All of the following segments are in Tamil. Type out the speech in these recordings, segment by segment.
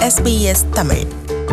SBS தமிழ்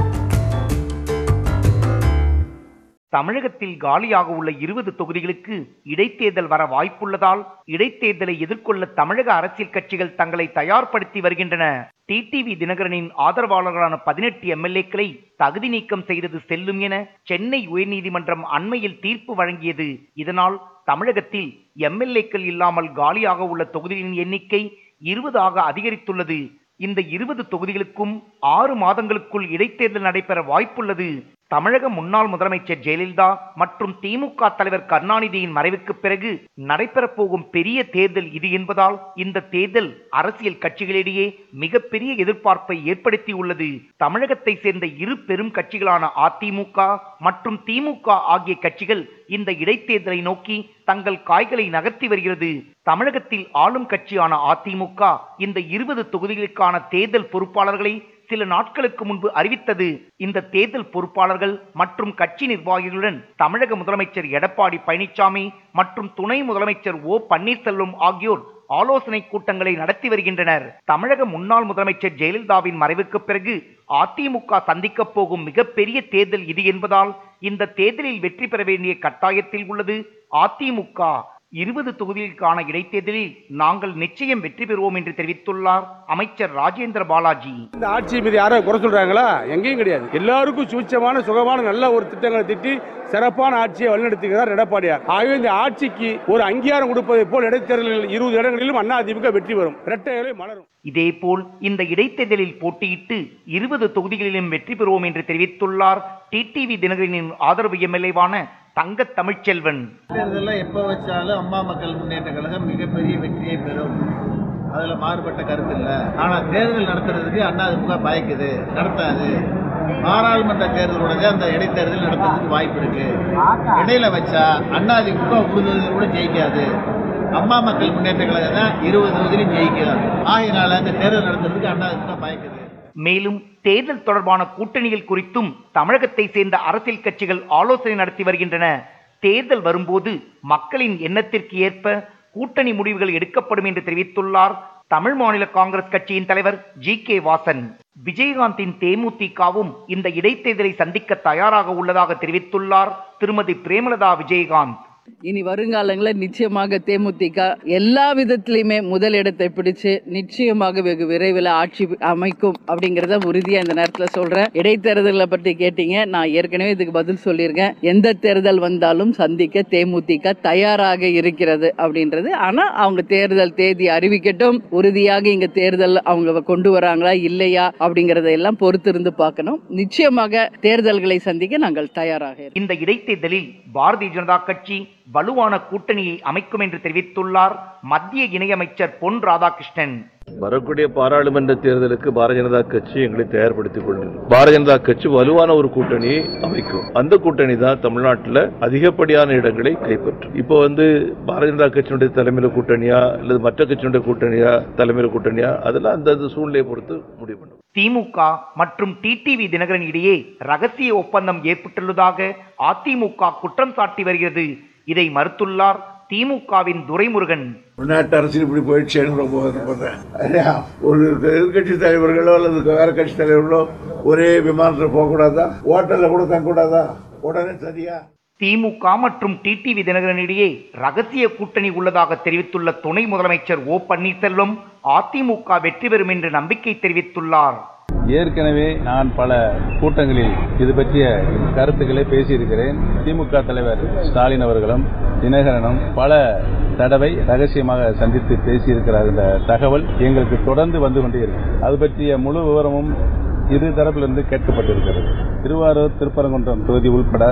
தமிழகத்தில் காலியாக உள்ள இருபது தொகுதிகளுக்கு இடைத்தேர்தல் வர வாய்ப்புள்ளதால் இடைத்தேர்தலை எதிர்கொள்ள தமிழக அரசியல் கட்சிகள் தங்களை தயார்படுத்தி வருகின்றன டிடிவி தினகரனின் ஆதரவாளர்களான பதினெட்டு எம்எல்ஏக்களை தகுதி நீக்கம் செய்தது செல்லும் என சென்னை உயர்நீதிமன்றம் அண்மையில் தீர்ப்பு வழங்கியது இதனால் தமிழகத்தில் எம்எல்ஏக்கள் இல்லாமல் காலியாக உள்ள தொகுதிகளின் எண்ணிக்கை இருபதாக அதிகரித்துள்ளது இந்த இருபது தொகுதிகளுக்கும் ஆறு மாதங்களுக்குள் இடைத்தேர்தல் நடைபெற வாய்ப்புள்ளது தமிழக முன்னாள் முதலமைச்சர் ஜெயலலிதா மற்றும் திமுக தலைவர் கருணாநிதியின் மறைவுக்கு பிறகு நடைபெறப் போகும் பெரிய தேர்தல் இது என்பதால் இந்த தேர்தல் அரசியல் கட்சிகளிடையே மிகப்பெரிய எதிர்பார்ப்பை ஏற்படுத்தியுள்ளது தமிழகத்தை சேர்ந்த இரு பெரும் கட்சிகளான அதிமுக மற்றும் திமுக ஆகிய கட்சிகள் இந்த இடைத்தேர்தலை நோக்கி தங்கள் காய்களை நகர்த்தி வருகிறது தமிழகத்தில் ஆளும் கட்சியான அதிமுக இந்த இருபது தொகுதிகளுக்கான தேர்தல் பொறுப்பாளர்களை சில நாட்களுக்கு முன்பு அறிவித்தது இந்த தேர்தல் பொறுப்பாளர்கள் மற்றும் கட்சி நிர்வாகிகளுடன் தமிழக முதலமைச்சர் எடப்பாடி பழனிசாமி மற்றும் துணை முதலமைச்சர் ஓ பன்னீர்செல்வம் ஆகியோர் ஆலோசனை கூட்டங்களை நடத்தி வருகின்றனர் தமிழக முன்னாள் முதலமைச்சர் ஜெயலலிதாவின் மறைவுக்கு பிறகு அதிமுக சந்திக்கப் போகும் மிகப்பெரிய தேர்தல் இது என்பதால் இந்த தேர்தலில் வெற்றி பெற வேண்டிய கட்டாயத்தில் உள்ளது அதிமுக இருபது தொகுதிகளுக்கான இடைத்தேர்தலில் நாங்கள் நிச்சயம் வெற்றி பெறுவோம் என்று தெரிவித்துள்ளார் அமைச்சர் ராஜேந்திர பாலாஜி இந்த ஆட்சி மீது யாரோ குறை சொல்றாங்களா எங்கேயும் கிடையாது எல்லாருக்கும் சூட்சமான சுகமான நல்ல ஒரு திட்டங்களை திட்டி சிறப்பான ஆட்சியை வழிநடத்துகிறார் எடப்பாடியார் ஆகவே இந்த ஆட்சிக்கு ஒரு அங்கீகாரம் கொடுப்பதை போல் இடைத்தேர்தலில் இருபது இடங்களிலும் அண்ணா அதிமுக வெற்றி பெறும் இரட்டை இலை மலரும் இதேபோல் இந்த இடைத்தேர்தலில் போட்டியிட்டு இருபது தொகுதிகளிலும் வெற்றி பெறுவோம் என்று தெரிவித்துள்ளார் டிடிவி தினகரனின் ஆதரவு எம்எல்ஏவான தங்க தமிழ்ச்செல்வன் தேர்தலில் எப்போ வச்சாலும் அம்மா மக்கள் முன்னேற்ற கழகம் மிகப்பெரிய வெற்றியை பெறும் அதில் மாறுபட்ட கருத்து இல்லை ஆனால் தேர்தல் நடத்துறதுக்கு அதிமுக பயக்குது நடத்தாது பாராளுமன்ற தேர்தலோட அந்த இடைத்தேர்தல் நடத்துறதுக்கு வாய்ப்பு இருக்கு இடையில வச்சா அதிமுக உழுது கூட ஜெயிக்காது அம்மா மக்கள் முன்னேற்ற கழகம் தான் இருபது தொகுதியிலும் ஜெயிக்கலாம் ஆகையினால அந்த தேர்தல் நடத்துறதுக்கு அதிமுக பயக்குது மேலும் தேர்தல் தொடர்பான கூட்டணிகள் குறித்தும் தமிழகத்தை சேர்ந்த அரசியல் கட்சிகள் ஆலோசனை நடத்தி வருகின்றன தேர்தல் வரும்போது மக்களின் எண்ணத்திற்கு ஏற்ப கூட்டணி முடிவுகள் எடுக்கப்படும் என்று தெரிவித்துள்ளார் தமிழ் மாநில காங்கிரஸ் கட்சியின் தலைவர் ஜி கே வாசன் விஜயகாந்தின் தேமுதிகவும் இந்த இடைத்தேர்தலை சந்திக்க தயாராக உள்ளதாக தெரிவித்துள்ளார் திருமதி பிரேமலதா விஜயகாந்த் இனி வருங்காலங்களில் நிச்சயமாக தேமுதிக எல்லா விதத்திலையுமே முதலிடத்தை பிடிச்சு நிச்சயமாக வெகு விரைவில் ஆட்சி அமைக்கும் அப்படிங்கிறத உறுதியா இந்த நேரத்தில் சொல்றேன் இடைத்தேர்தலை பற்றி கேட்டீங்க நான் ஏற்கனவே இதுக்கு பதில் சொல்லியிருக்கேன் எந்த தேர்தல் வந்தாலும் சந்திக்க தேமுதிக தயாராக இருக்கிறது அப்படின்றது ஆனா அவங்க தேர்தல் தேதி அறிவிக்கட்டும் உறுதியாக இங்க தேர்தல் அவங்க கொண்டு வராங்களா இல்லையா அப்படிங்கறத எல்லாம் பொறுத்திருந்து பார்க்கணும் நிச்சயமாக தேர்தல்களை சந்திக்க நாங்கள் தயாராக இருக்கிறோம். இந்த இடைத்தேர்தலில் பாரதிய ஜனதா கட்சி வலுவான கூட்டணியை அமைக்கும் என்று தெரிவித்துள்ளார் மத்திய இணையமைச்சர் பொன் ராதாகிருஷ்ணன் வரக்கூடிய பாராளுமன்ற தேர்தலுக்கு பாரதிய ஜனதா கட்சி எங்களை தயார்படுத்திக் கொண்டது பாரதிய ஜனதா கட்சி வலுவான ஒரு கூட்டணியை அமைக்கும் அந்த கூட்டணி தான் தமிழ்நாட்டில் அதிகப்படியான இடங்களை கைப்பற்றும் இப்போ வந்து பாரதிய ஜனதா கட்சியினுடைய தலைமையில கூட்டணியா அல்லது மற்ற கட்சியினுடைய கூட்டணியா தலைமையில கூட்டணியா அதெல்லாம் அந்தந்த சூழ்நிலையை பொறுத்து முடிவு பண்ணும் திமுக மற்றும் டிடிவி தினகரன் இடையே ரகசிய ஒப்பந்தம் ஏற்பட்டுள்ளதாக அதிமுக குற்றம் சாட்டி வருகிறது இதை மறுத்துள்ளார் திமுகவின் துரைமுருகன் உள்நாட்டு அரசியல் இப்படி போயிடுச்சேன்னு ரொம்ப வருத்தப்படுறேன் இல்லையா? ஒரு எதிர்கட்சி தலைவர்களோ அல்லது வேற கட்சி தலைவர்களோ ஒரே விமானத்தில் போகக்கூடாதா ஹோட்டலில் கூட தங்கக்கூடாதா உடனே சரியா திமுக மற்றும் டிடிவி தினகரன் இடையே ரகசிய கூட்டணி உள்ளதாக தெரிவித்துள்ள துணை முதலமைச்சர் ஓ பன்னீர்செல்வம் அதிமுக வெற்றி பெறும் என்று நம்பிக்கை தெரிவித்துள்ளார் ஏற்கனவே நான் பல கூட்டங்களில் இது பற்றிய கருத்துக்களை பேசியிருக்கிறேன் திமுக தலைவர் ஸ்டாலின் அவர்களும் தினகரனும் பல தடவை ரகசியமாக சந்தித்து பேசியிருக்கிறார் என்ற தகவல் எங்களுக்கு தொடர்ந்து வந்து கொண்டே இருக்கு அது பற்றிய முழு விவரமும் இரு தரப்பிலிருந்து கேட்கப்பட்டிருக்கிறது திருவாரூர் திருப்பரங்குன்றம் தொகுதி உள்பட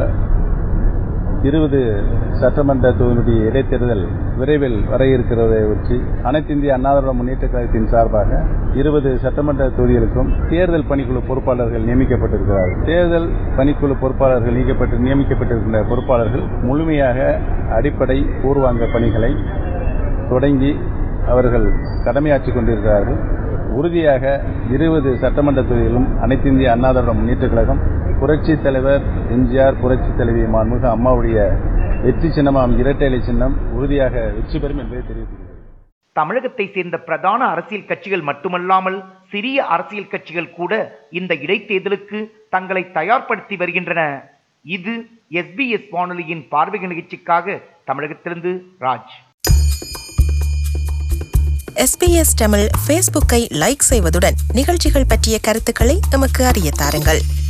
இருபது சட்டமன்ற தொகுதியுடைய இடைத்தேர்தல் விரைவில் வர இருக்கிறதை ஒட்டி அனைத்து இந்திய அண்ணா திராவிட முன்னேற்ற கழகத்தின் சார்பாக இருபது சட்டமன்ற தொகுதிகளுக்கும் தேர்தல் பணிக்குழு பொறுப்பாளர்கள் நியமிக்கப்பட்டிருக்கிறார்கள் தேர்தல் பணிக்குழு பொறுப்பாளர்கள் நீக்கப்பட்டு நியமிக்கப்பட்டிருக்கின்ற பொறுப்பாளர்கள் முழுமையாக அடிப்படை பூர்வாங்க பணிகளை தொடங்கி அவர்கள் கடமையாற்றிக் கொண்டிருக்கிறார்கள் உறுதியாக இருபது சட்டமன்ற தொகுதிகளிலும் அனைத்து இந்திய அண்ணா திராவிட முன்னேற்ற கழகம் புரட்சி தலைவர் எம்ஜிஆர் புரட்சி தலைவி மாண்புமிகு அம்மாவுடைய வெற்றி சின்னமாம் இரட்டை இலை சின்னம் உறுதியாக வெற்றி பெறும் என்பதை தெரிவித்துள்ளது தமிழகத்தை சேர்ந்த பிரதான அரசியல் கட்சிகள் மட்டுமல்லாமல் சிறிய அரசியல் கட்சிகள் கூட இந்த இடைத்தேர்தலுக்கு தங்களை தயார்படுத்தி வருகின்றன இது எஸ்பிஎஸ் வானொலியின் பார்வை நிகழ்ச்சிக்காக தமிழகத்திலிருந்து ராஜ் எஸ்பிஎஸ் தமிழ் ஃபேஸ்புக்கை லைக் செய்வதுடன் நிகழ்ச்சிகள் பற்றிய கருத்துக்களை எமக்கு அறிய தாருங்கள்